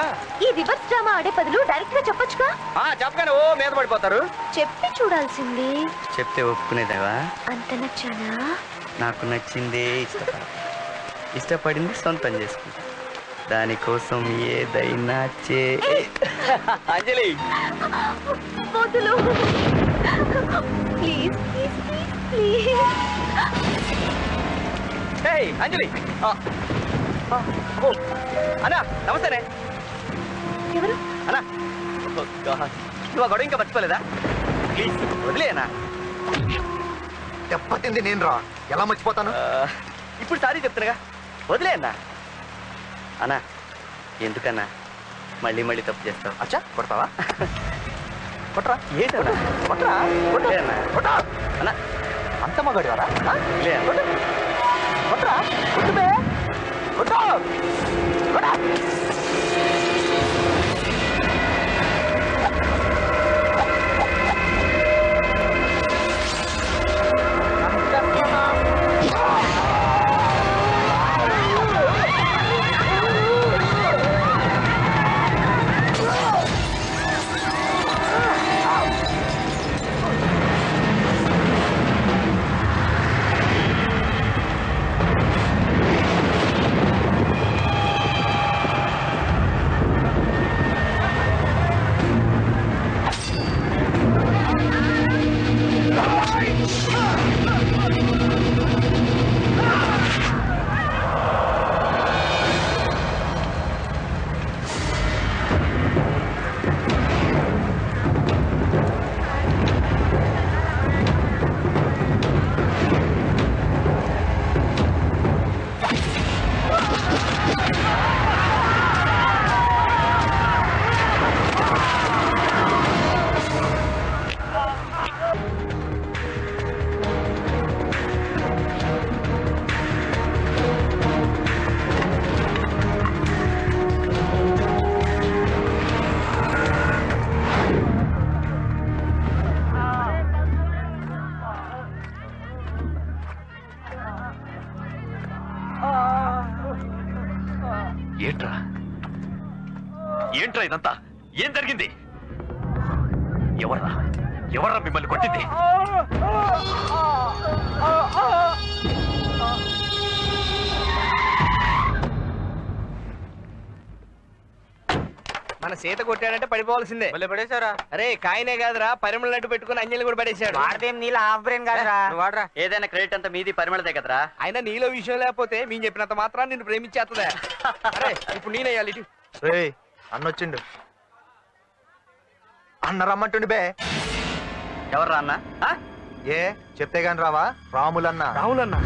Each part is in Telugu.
ఈ రివర్స్ డ్రామా ఆడే బదులు డైరెక్ట్ గా చెప్పొచ్చుగా ఆ, చెప్పగానే ఓ మీద పడిపోతారు చెప్పి చూడాల్సింది చెప్తే ఒప్పుకునేదేవా అంత నచ్చానా నాకు నచ్చిందే ఇష్టపడ ఇష్టపడింది సొంతం చేసుకుంటా దానికోసం ఏదైనా చే అంజలి వదులు please please please please hey Anjali ఆ, ఆ, ఓ, అన్నా నమస్తేనే ఎవరు అన్నా ఓ, గాడ్. నువ్వు ఆ గొడవ ఇంకా మర్చిపోలేదా ప్లీజ్ వదిలేనా దెబ్బతింది నేను రా ఎలా మర్చిపోతాను ఇప్పుడు సారీ చెప్తున్నాగా వదిలే అన్నా అన్నా ఎందుకన్నా మళ్ళీ మళ్ళీ తప్పు చేస్తావు అచ్చా కొడతావా కొట్రా ఏంటన్నా కొట్రా వదిలే అన్నా కొట్టా అన్నా అంత మగాడివారా ఆ? వదిలే అన్నా. కొట్రా కొట్టు బే కొట్టు కొట్టా ఏంట్రా ఏంట్రా ఇదంతా ఏం జరిగింది ఎవర్రా ఎవర్రా మిమ్మల్ని కొట్టింది మన సీత కొట్టాడంటే పడిపోవాల్సిందే పడేశారా అరే కాయనే కాదురా పరిమళ నట్టు పెట్టుకుని అంజలి కూడా పడేశాడు వాడితేం నీళ్ళ హాఫ్ బ్రెయిన్ కాదురా వాడరా ఏదైనా క్రెడిట్ అంతా మీది పరిమళదే కదరా అయినా నీలో విషయం లేకపోతే మేము చెప్పినంత మాత్రం నిన్ను ప్రేమించేస్తుందా అరే ఇప్పుడు నేనేయాలి ఇటు రే అన్నొచ్చిండు అన్న రమ్మంటుండి బే ఎవర్రా అన్న ఆ? ఏ చెప్తే గాని రావా రాములన్న రాహులన్నా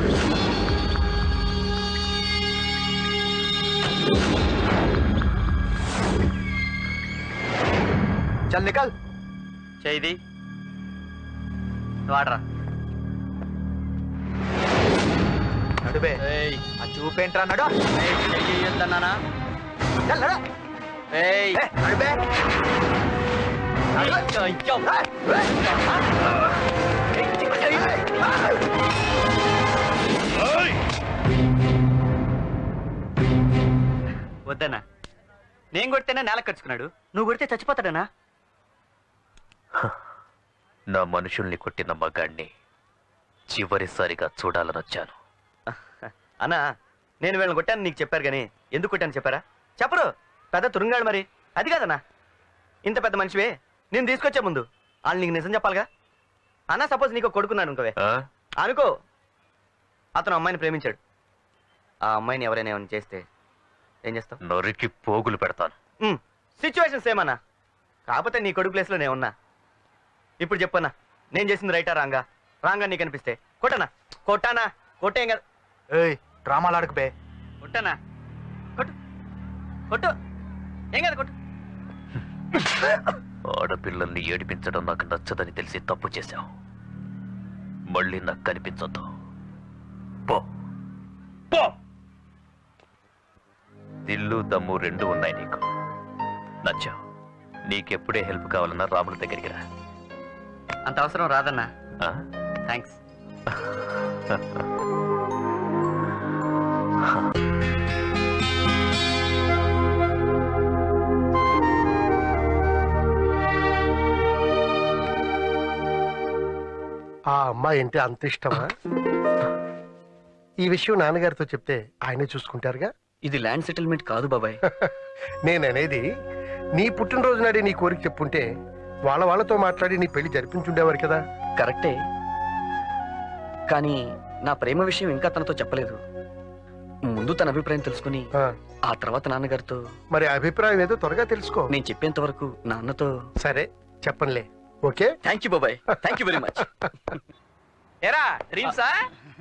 చల్ నికల్ చేయిది వాడరా నడుబే ఏయ్ ఆ చూపేంట్రా నడు ఏయ్, చెయ్యి ఇయ్యొద్దన్నానా? చల్ నడు ఏయ్ ఏ, నడుబే అయ్యో, అయ్యో. వద్దన్నా నేను కొడితేనే నేల ఖర్చుకున్నాడు నువ్వు కొడితే చచ్చిపోతాడనా నా మనుషుల్ని కొట్టిన మగాణ్ణి చివరిసారిగా చూడాలని వచ్చాను అన్నా నేను వీళ్ళని కొట్టాను నీకు చెప్పారు కానీ ఎందుకు కొట్టాను చెప్పారా చెప్పరు పెద్ద తురుంగాడు మరి అది కాదన్నా ఇంత పెద్ద మనిషివే నేను తీసుకొచ్చే ముందు వాళ్ళు నీకు నిజం చెప్పాలిగా అన్నా సపోజ్ నీకు ఒక కొడుకున్నాడు ఇంకోవే ఆ? అనుకో అతను అమ్మాయిని ప్రేమించాడు ఆ అమ్మాయిని ఎవరైనా ఏమైనా చేస్తే ఏం చేస్తావు నరికి పోగులు పెడతాను సిచ్యువేషన్ సేమ్ అన్నా కాకపోతే నీ కొడుకు ప్లేస్లో నేను ఉన్నా ఇప్పుడు చెప్పన్నా నేను చేసింది రైటా రాంగా రాంగా నీకు అనిపిస్తే కొట్టనా కొట్టానా కొట్టేం కదా ఏయ్ డ్రామాలు ఆడకు బే కొట్టనా కొట్టు కొట్టు ఏం కదా కొట్టు ఆడపిల్లల్ని ఏడిపించడం నాకు నచ్చదని తెలిసి తప్పు చేశావు మళ్ళీ నాకు కనిపించొద్దు పో పో దిల్లు దమ్ము రెండు ఉన్నాయి నీకు నచ్చావు నీకెప్పుడే హెల్ప్ కావాలన్నా రాముల దగ్గరికి రా అంత అవసరం రాదన్నా ఆ? థ్యాంక్స్ ఆ అమ్మాయి అంటే అంత ఇష్టమా ఈ విషయం నాన్నగారితో చెప్తే ఆయనే చూసుకుంటారుగా ఇది ల్యాండ్ సెటిల్మెంట్ కాదు బాబాయ్ నేననేది నీ పుట్టినరోజు నాడే నీ కోరిక చెప్పుంటే వాళ్ళ వాళ్ళతో మాట్లాడి నీ పెళ్లి జరిపించుండేవారు కదా కరెక్టే కానీ నా ప్రేమ విషయం ఇంకా తనతో చెప్పలేదు ముందు తన అభిప్రాయం తెలుసుకుని ఆ, ఆ తర్వాత నాన్నగారితో మరి అభిప్రాయం ఏదో త్వరగా తెలుసుకో నేను చెప్పేంత వరకు నాన్నతో సరే చెప్పనులే ఓకే థ్యాంక్ యూ బాబాయ్ థ్యాంక్ యూ వెరీ మచ్ ఎరా డ్రీమ్సా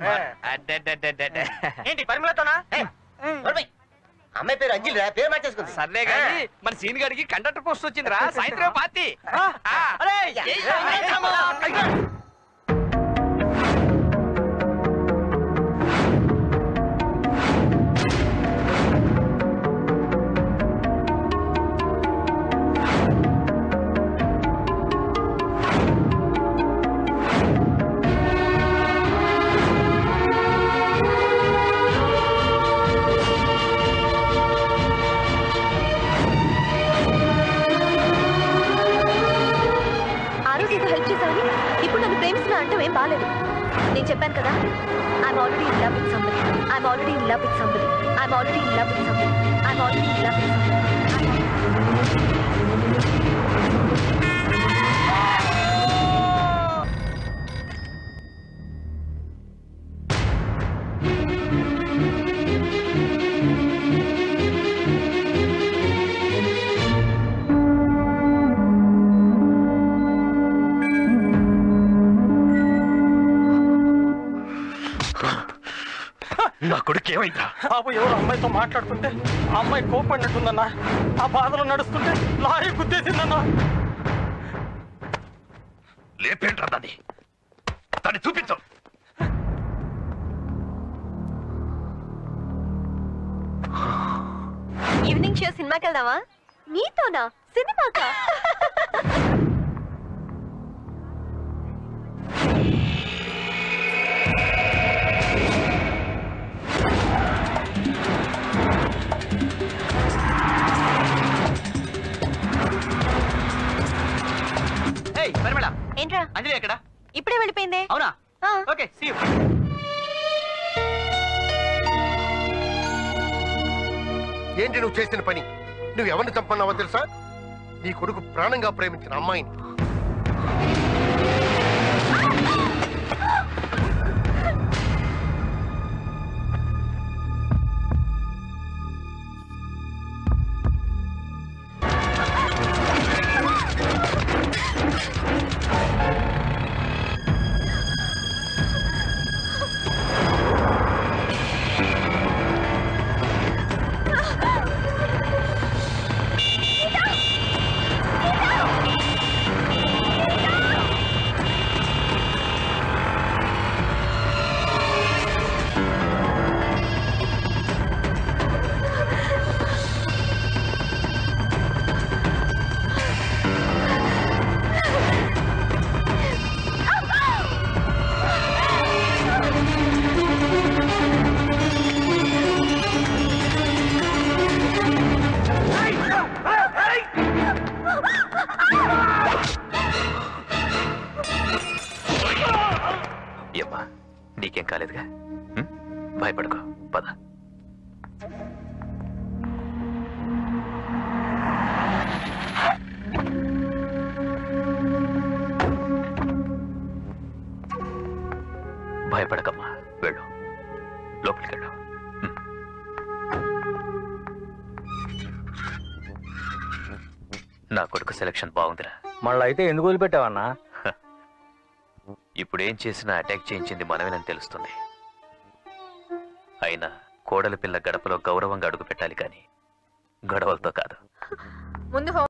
ఏంటి పరిమళతోనా అమ్మాయి పేరు అంజిల్ రా పేరు మార్చేసుకుంది సర్లే గాని మన సీన్ గడికి కండక్టర్ పోస్ట్ వచ్చిందిరా సాయంత్రం పార్టీ ఆ రోజు ఏదో హెల్ప్ చేశాను ఇప్పుడు నన్ను ప్రేమిస్తున్నా అంటే ఏం బాలేదు నేను చెప్పాను కదా I'm already in love with somebody I'm already in love with somebody I'm already in love with somebody I'm already in love with somebody నా కొడుకు ఏమైందా బాబు ఎవరు అమ్మాయితో మాట్లాడుతుంటే ఆ అమ్మాయి కోపడినట్టుందన్నా ఆ బాధలో నడుస్తుంటే లారీ గుద్దేసిందన్నా లేపేంట్రా దాన్ని దాన్ని చూపించు ఈవినింగ్ షో సినిమాకి వెళ్దామా నీతోనా సినిమాకా ఏయ్ పరిమళ ఏంట్రా అంజలి ఎక్కడ ఇప్పుడే వెళ్ళిపోయిందే అవునా ఆ. ఓకే సీ ఏంటి నువ్వు చేసిన పని నువ్వు ఎవరిని చంపన్నావో తెలుసా నీ కొడుకు ప్రాణంగా ప్రేమించిన అమ్మాయిని ఏమ్మా నీకేం కాలేదుగా ఉం? భయపడకో పద భయపడకమ్మా వెళ్ళు లోపలికి వెళ్ళు ఉం. నా కొడుకు సెలక్షన్ బాగుందిరా మళ్ళీ అయితే ఎందుకు వదిలిపెట్టావన్నా ఇప్పుడు ఏం చేసినా అటాక్ చేయించింది మనమేనని తెలుస్తుంది అయినా కోడలి పిల్ల గడపలో గౌరవంగా అడుగు పెట్టాలి కానీ గొడవలతో కాదు ముందు